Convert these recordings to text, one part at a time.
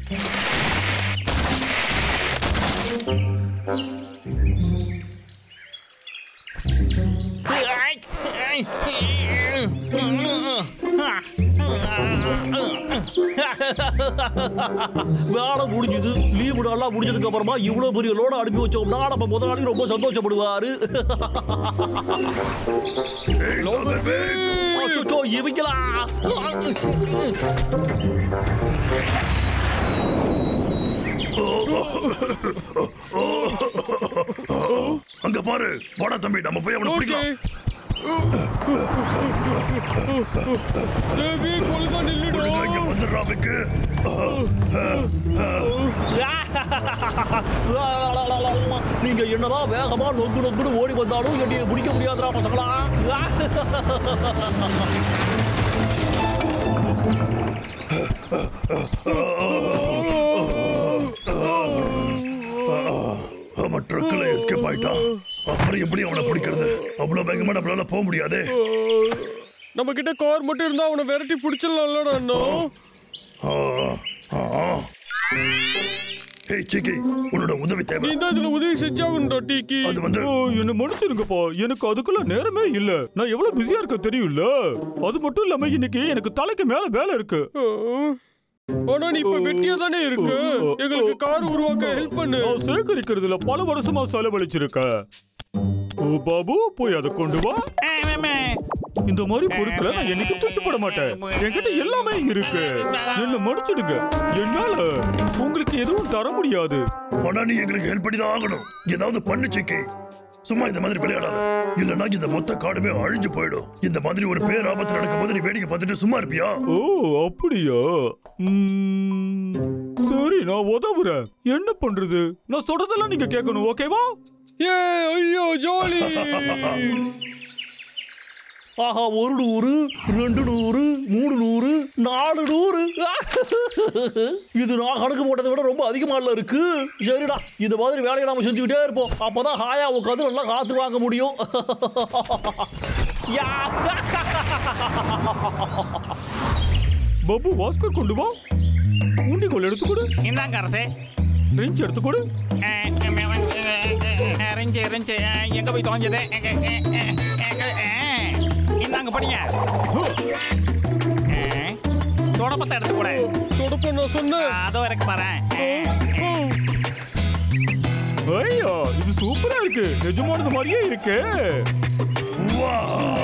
வேலை முடிஞ்சது லீவு நாளா முடிஞ்சதுக்கு அப்புறமா இவ்வளவு பெரிய லோட அனுப்பி வச்சோம்னா நம்ம முதலாளி ரொம்ப சந்தோஷப்படுவாரு அச்சோ இவங்களா அங்க பாரு போடா தம்பி நம்ம போய் அவனை ஓகே பிடிக்கலாம் தேவி ஒழுங்கா நில்லுடா ஒழுங்கா இங்க வந்துடுறா விக்கு நீங்க என்னதான் வேகமா நொங்கு நொங்குன்னு ஓடி வந்தாலும் என்னைய பிடிக்க முடியாதுடா பசங்களா அவன் ட்ரக்ல எஸ்கேப் ஆயிட்டான் அப்புறம் எப்படி அவனை பிடிக்கிறது அவ்வளவு வேகமா நம்மளால போக முடியாதே நம்ம கிட்ட கார் மட்டும் இருந்தா அவனை விரட்டி பிடிச்சிடலாம்லடா அண்ணா ஹே சிக்கி உன்னோட உதவி நீ தேவை தான் இதுல உதவி செஞ்சாகணும்டா டீக்கி அது வந்து ஓ, என்ன மன்னிச்சிருங்கப்பா எனக்கு அதுக்குள்ள நேரமே இல்ல நான் எவ்வளவு பிஸியா இருக்க தெரியும்ல அது மட்டும் இல்லாம இன்னைக்கு எனக்கு தலைக்கு மேல வேலை இருக்கு ஆனா நீ இப்ப வெட்டியா தானே இருக்க எங்களுக்கு கார் உருவாக்க ஹெல்ப் பண்ணு நான் சேகரிக்கிறதுல பல வருஷமா செலவழிச்சிருக்கேன் ஓ பாபு போய் அதை கொண்டு வா இந்த மாதிரி பொருட்களை நான் என்னைக்கும் தூக்கி போட மாட்டேன் என்கிட்ட எல்லாமே இருக்கு என்ன மன்னிச்சிடுங்க என்னால உங்களுக்கு எதுவும் தர முடியாது ஆனா நீ எங்களுக்கு ஹெல்ப் பண்ணி தான் ஆகணும் ஏதாவது பண்ணு சிக்கி சும்மா இந்த மாதிரி விளையாடாத இல்லனா இந்த மொத்த காடுமே அழிஞ்சு போயிடும் இந்த மாதிரி ஒரு பேர் ஆபத்து நடக்கும்போது நீ வேடிக்கை பார்த்துட்டு சும்மா இருப்பியா ஓ அப்படியா ம், சரி நான் உதவுறேன் என்ன பண்றது நான் சொல்றதெல்லாம் நீங்க கேட்கணும் ஓகேவா ஏ ஐயோ ஜாலி ஆஹா ஒரு நூறு ரெண்டு நூறு மூணு நூறு நாலு நூறு இது நான் கணக்கு போட்டதை விட ரொம்ப அதிகமாக இருக்கு சரிடா இந்த மாதிரி வேலையை நாம செஞ்சுக்கிட்டே இருப்போம் அப்பதான் ஹாயா உட்காந்து நல்லா காத்து வாங்க முடியும் யா. பாபு வாஸ்கர் கொண்டு வா ஊண்டிகோல் எடுத்து கொடு இந்தாங்க அரசே ரெஞ்ச் எடுத்து கொடு இருந்துச்சு இருந்துச்சு எங்க போய் தொலைஞ்சது இந்தாங்க படிங்க தொடப்பத்தை எடுத்து கூட தொடப்ப நான் சொன்னேன் அதோ இருக்கு பாரு ஐயா இது சூப்பரா இருக்கு நிஜமானது மாதிரியே இருக்கு வா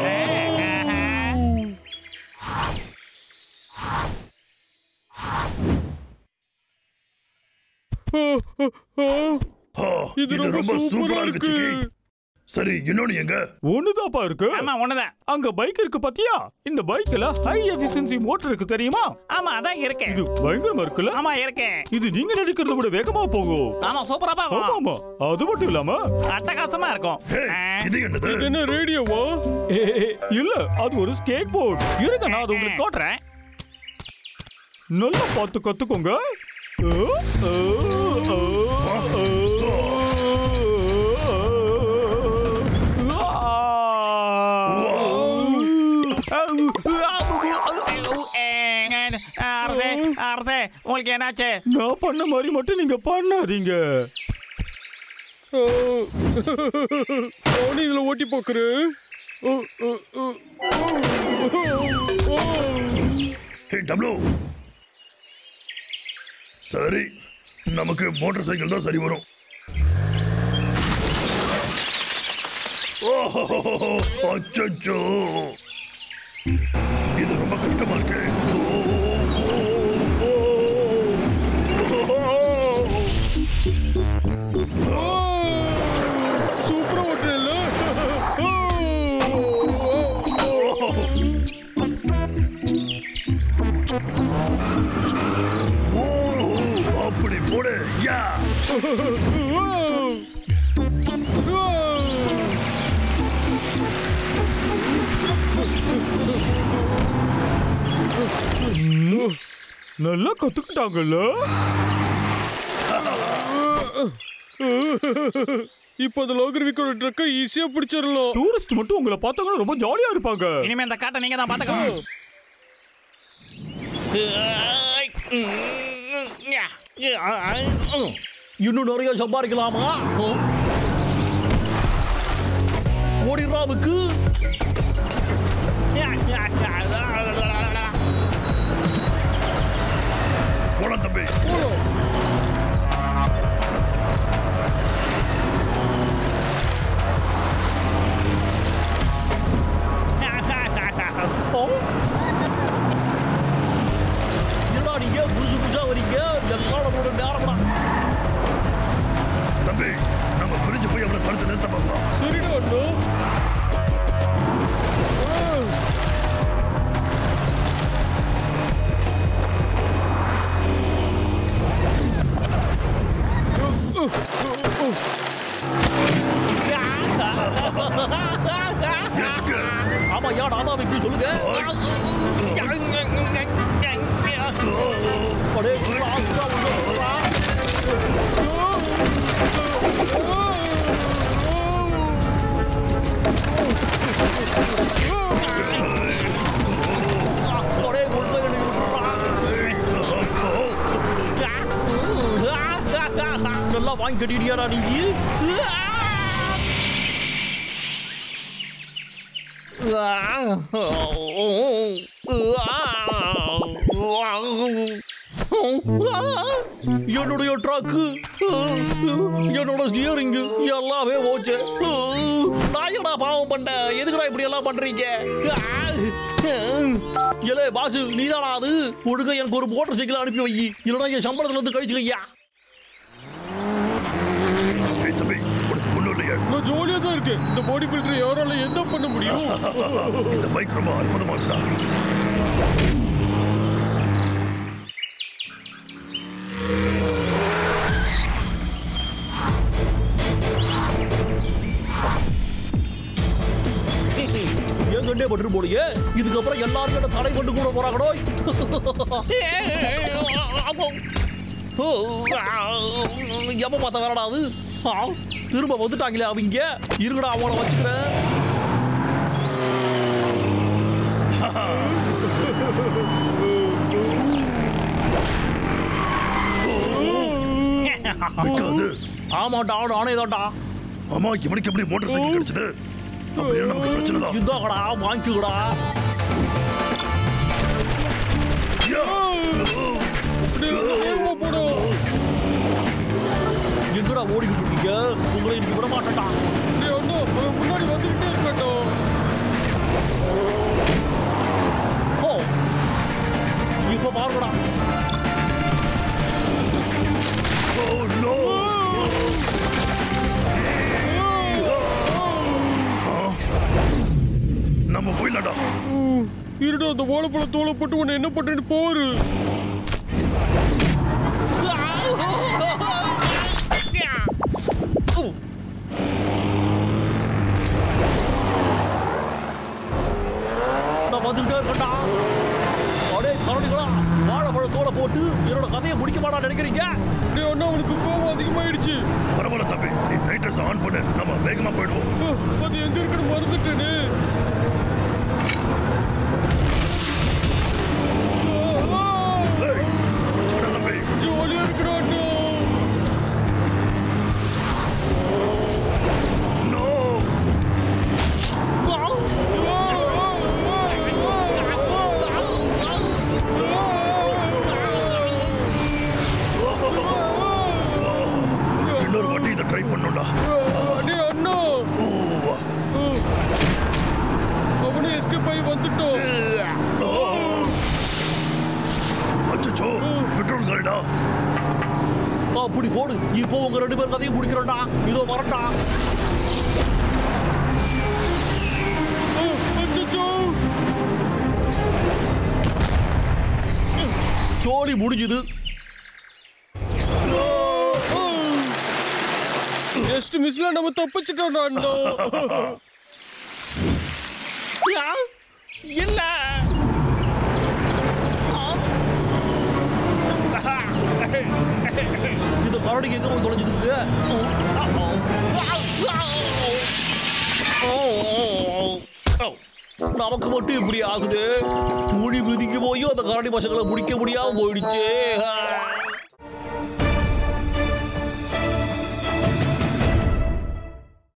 ஆ, இது ரொம்ப சூப்பரா இருக்கு இருக்கு. சிக்கி சரி இன்னொன்னு எங்க ஒண்ணுதாப்பா இருக்கு ஆமா ஒண்ணுதான் அங்க பைக் இருக்கு பாத்தியா இந்த பைக்ல ஹை எஃபிஷியன்சி மோட்டர் இருக்கு தெரியுமா ஆமா அதான் இருக்கு இது பயங்கரமா இருக்குல்ல ஆமா இருக்கு இது நீங்க நினைக்கிறத விட வேகமா போகும் ஆமா சூப்பரா ஆமா பாக்கும் ஆமா அது மட்டும் இல்லாம அட்டகாசமா இருக்கும் ஹே ஆ, இது என்னது இது என்ன ரேடியோவா ஏ, ஏ, இல்ல அது ஒரு ஸ்கேட் போர்டு இருங்க நான் அது உங்களுக்கு காட்டுறேன் நல்லா பார்த்து கத்துக்கோங்க ஓ, ஓ, ஓ, ஓ, அரசே அரசே உங்களுக்கு என்னாச்சு நான் பண்ண மாதிரி மட்டும் நீங்க பண்ணாதீங்க அவனு இதுல ஓட்டி போக்குறேன் ஹே டப்ளு சரி நமக்கு மோட்டார் சைக்கிள் தான் சரி வரும் ஓஹோ அச்சச்சோ இது ரொம்ப கஷ்டமா இருக்கு ஓ, ஓ, ஓ, ஓ. சூப்பரா ஓட்டுறேன்ல ஓ, அப்படி போடு யா நல்லா கத்துக்கிட்டாங்கல்ல இப்போ அந்த லோகர்விக்கோட ட்ரக்கை ஈஸியா பிடிச்சிடலாம் டூரிஸ்ட் மட்டும் உங்களை பார்த்தாங்கன்னா ரொம்ப ஜாலியா இருப்பாங்க இனிமே இந்த காட்டை நீங்க தான் பாத்துக்கணும் இன்னும் நிறைய சம்பாதிக்கலாமா ஓடிடுறாவுக்கு போலாம் தம்பி என்னடா நீங்க புதுசு புதுசா வரீங்க எல்லாம் நம்மளோட நேரம்டா தம்பி நம்ம பிரிஞ்சு போய் அவனை தடுத்து நிறுத்த பார்க்கலாம் சரிடா அண்ணா எங்க? ஆமா ஏன் நான் தான் வைக்க சொல்லுங்க அடே, உள்ள ஆ, உள்ள, உள்ள, உள்ள ஆ. அடே, உள்ள என்னை விட்டுறா. நல்லா வாங்கி கட்டிட்டியாடா நீ என்னுடைய ட்ரக்கு என்னோட ஸ்டியரிங் எல்லாமே போச்சு நான் என்னடா பாவம் பண்ணேன் எதுக்குடா இப்படி எல்லாம் பண்றீங்க ஏலே பாசு நீதானா அது ஒழுங்கா எனக்கு ஒரு மோட்டர் சைக்கிள் அனுப்பி வை இல்லைன்னா என் சம்பளத்துல இருந்து கழிச்சுக்கையா ஏய் தம்பி உனக்கு ஒண்ணும் இல்லையா நான் ஜாலியா தான் இருக்கேன் இந்த பாடி பில்டர் யாரால என்ன பண்ண முடியும் இந்த பைக் ரொம்ப அற்புதமா இருக்கா என் கண்டே பட்டு போலியே இதுக்கப்புறம் எல்லாரும் என்ன தடை பண்ணி கூட போறாங்கடோ எப்ப பார்த்த வேறடா அது ஆ, திரும்ப வந்துட்டாங்களே அவங்க இருங்கடா அவங்கள வச்சுக்கிறேன் விக்காது ஆமாண்டா நானே தான்டா ஆமா இவனுக்கு எப்படி மோட்டார் சைக்கிள் கிடைச்சது அப்படியே நமக்கு பிரச்சனை தான் இந்தாங்கடா வாங்கிச்சுக்கடா யா! டேய், அண்ணா, வேகமா போடா எங்கடா ஓடிக்கிட்டு இருக்கீங்க உங்களை இன்னைக்கு விட மாட்டேன்டா டேய் அண்ணா அவன் முன்னாடி வந்துகிட்டே இருக்காண்டா ஓ இப்ப பாருங்கடா Oh, no! ஆ. நம்ம போயிடலாம்டா இருடா அந்த வாழைப்பழ தோலை போட்டு உன்னை என்ன பண்றேன்னு போரு நான் வந்துகிட்டே இருக்கட்டா அடே கரடிகளா வாழைப்பழ தோலை போட்டு என்னோட கதையை முடிக்க மாட்டா நினைக்கிறீங்க டேய் அண்ணா அவனுக்கு கோவம் அதிகமாயிடுச்சு பரவாயில்ல தம்பி நீ நைட்ரஸ் ஆன் பண்ணு நம்ம வேகமா போயிடுவோம் அஹ், அது எங்க இருக்குன்னு மறந்துட்டேனே ஆ, ஆ, ஏய், பிடிச்சுக்கடா தம்பி ஜாலியா இருக்குடா அண்ணா நோ ஆ! இன்னொரு வாட்டி இதை ட்ரை பண்ணுடா டேய் அண்ணா ஓ அவனே எஸ்கேப் ஆகி வந்துட்டோம் அச்சோ பெட்ரோல் காலிடா அப்படி போடு இப்போ உங்க ரெண்டு பேர் கதையும் முடிக்கிறோம்டா இதோ வரட்டா அச்சோ சோழி முடிஞ்சுது ஜஸ்ட் மிஸ்ல நம்ம தப்பிச்சிட்டோம்டா அண்ணா ஆ! இல்ல ஆ! இந்த கரடிக்கு எங்க போய் தொலைஞ்சதுக்கு நமக்கு மட்டும் இப்படி ஆகுது முடி மிதிக்கு போயும் அந்த கரடி பசங்களை முடிக்க முடியாம போயிடுச்சு